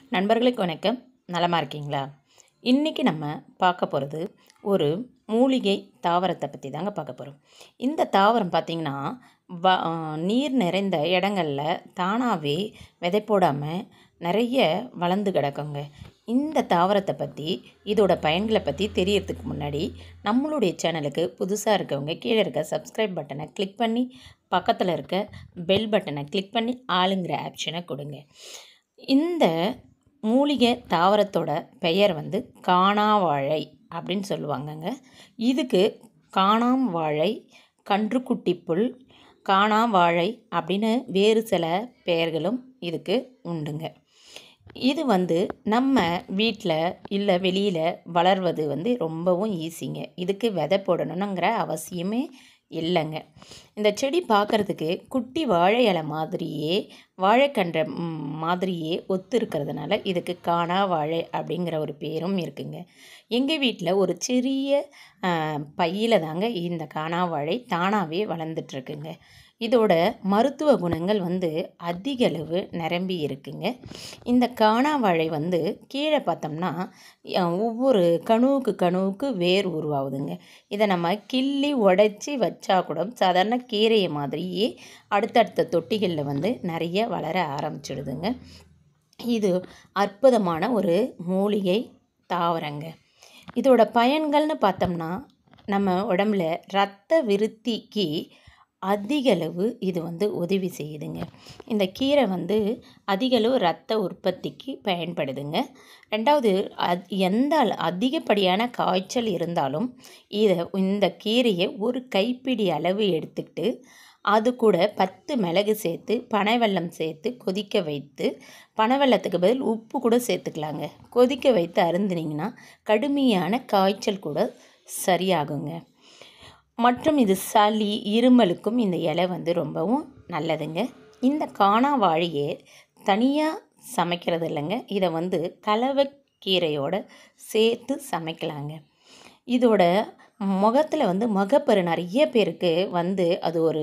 நண்பர்களுக்கு வணக்கம் நலமாக இருக்கீங்களா இன்றைக்கி நம்ம பார்க்க போகிறது ஒரு மூலிகை தாவரத்தை பற்றி தாங்க பார்க்க போகிறோம் இந்த தாவரம் பார்த்திங்கன்னா வ நீர் நிறைந்த இடங்களில் தானாகவே விதை போடாமல் நிறைய வளர்ந்து கிடக்குங்க இந்த தாவரத்தை பற்றி இதோட பயன்களை பற்றி தெரியறதுக்கு முன்னாடி நம்மளுடைய சேனலுக்கு புதுசாக இருக்கவங்க கீழே இருக்க சப்ஸ்கிரைப் பட்டனை கிளிக் பண்ணி பக்கத்தில் இருக்க பெல் பட்டனை கிளிக் பண்ணி ஆளுங்கிற ஆப்ஷனை கொடுங்க இந்த மூலிகை தாவரத்தோட பெயர் வந்து காணாவாழை அப்படின்னு சொல்லுவாங்கங்க இதுக்கு காணாம் வாழை கன்றுக்குட்டி புல் காணாவாழை அப்படின்னு வேறு சில பெயர்களும் இதுக்கு உண்டுங்க இது வந்து நம்ம வீட்டில் இல்லை வெளியில் வளர்வது வந்து ரொம்பவும் ஈஸிங்க இதுக்கு விதை போடணுங்கிற அவசியமே இல்லைங்க இந்த செடி பார்க்குறதுக்கு குட்டி வாழை இலை மாதிரியே வாழைக்கன்ற ம், மாதிரியே ஒத்து இருக்கிறதுனால இதுக்கு காணா வாழை அப்படிங்கிற ஒரு பேரும் இருக்குங்க எங்கள் வீட்டில் ஒரு சிறிய பையில் தாங்க இந்த காணா வாழை தானாகவே வளர்ந்துட்டுருக்குங்க இதோட மருத்துவ குணங்கள் வந்து அதிக அளவு நிரம்பி இருக்குங்க இந்த காணா வாழை வந்து கீழே பார்த்தோம்னா அஹ், ஒவ்வொரு கணுவுக்கு கணுவுக்கு வேர் உருவாகுதுங்க இதை நம்ம கிள்ளி உடைச்சி வச்சா கூட சாதாரண கீரையை மாதிரியே அடுத்தடுத்த தொட்டிகளில் வந்து நிறைய வளர ஆரம்பிச்சிடுதுங்க இது அற்புதமான ஒரு மூலிகை தாவரங்க இதோட பயன்கள்னு பார்த்தோம்னா நம்ம உடம்புல இரத்த விருத்திக்கு அதிகளவு இது வந்து உதவி செய்யுதுங்க இந்த கீரை வந்து அதிகளவு இரத்த உற்பத்திக்கு பயன்படுதுங்க ரெண்டாவது அத் எந்த அள- அதிகப்படியான காய்ச்சல் இருந்தாலும் இதை இந்த கீரையை ஒரு கைப்பிடி அளவு எடுத்துக்கிட்டு அது கூட பத்து மிளகு சேர்த்து பனைவெல்லம் சேர்த்து கொதிக்க வைத்து பனைவெல்லத்துக்கு பதில் உப்பு கூட சேர்த்துக்கலாங்க கொதிக்க வைத்து அருந்துனீங்கன்னா கடுமையான காய்ச்சல் கூட சரியாகுங்க மற்றும் இது சளி இருமலுக்கும் இந்த இலை வந்து ரொம்பவும் நல்லதுங்க இந்த காணா வாழையை தனியாக சமைக்கிறது இல்லைங்க இதை வந்து கலவைக்கீரையோட சேர்த்து சமைக்கலாங்க இதோட முகத்தில் வந்து முகப்பரு நிறைய பேருக்கு வந்து அது ஒரு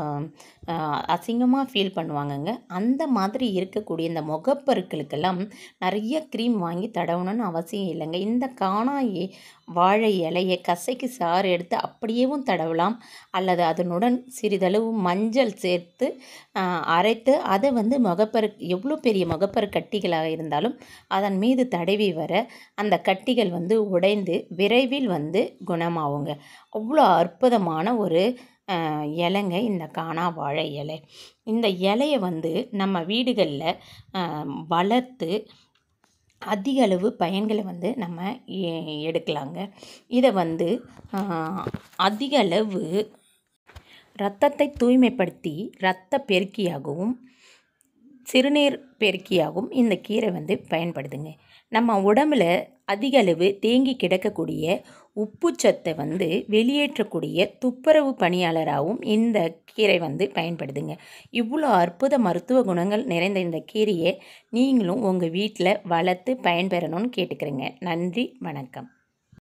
அசிங்கமாக ஃபீல் பண்ணுவாங்கங்க அந்த மாதிரி இருக்கக்கூடிய இந்த முகப்பருக்களுக்கெல்லாம் நிறைய க்ரீம் வாங்கி தடவணும்னு அவசியம் இல்லைங்க இந்த காணாய் வாழை இலையை கசைக்கு சாறு எடுத்து அப்படியேவும் தடவலாம் அல்லது அதனுடன் சிறிதளவு மஞ்சள் சேர்த்து ஆஹ், அரைத்து அதை வந்து முகப்பரு எவ்வளோ பெரிய முகப்பரு கட்டிகளாக இருந்தாலும் அதன் மீது தடவி வர அந்த கட்டிகள் வந்து உடைந்து விரைவில் வந்து குணமாகுங்க அவ்வளோ அற்புதமான ஒரு ஆஹ், இலைங்க இந்த காணா வாழை இலை இந்த இலையை வந்து நம்ம வீடுகளில் வளர்த்து அதிக அளவு பயன்களை வந்து நம்ம எ- எடுக்கலாங்க இதை வந்து ஆஹ், அதிக அளவு இரத்தத்தை தூய்மைப்படுத்தி இரத்த பெருக்கியாகவும் சிறுநீர் பெருக்கியாகவும் இந்த கீரை வந்து பயன்படுதுங்க நம்ம உடம்புல அதிக அளவு தேங்கி கிடக்கக்கூடிய உப்புச்சத்தை வந்து வெளியேற்றக்கூடிய துப்புரவு பணியாளராகவும் இந்த கீரை வந்து பயன்படுதுங்க இவ்வளோ அற்புத மருத்துவ குணங்கள் நிறைந்த இந்த கீரையை நீங்களும் உங்கள் வீட்டில் வளர்த்து பயன்பெறணும்னு கேட்டுக்கிறேங்க நன்றி வணக்கம்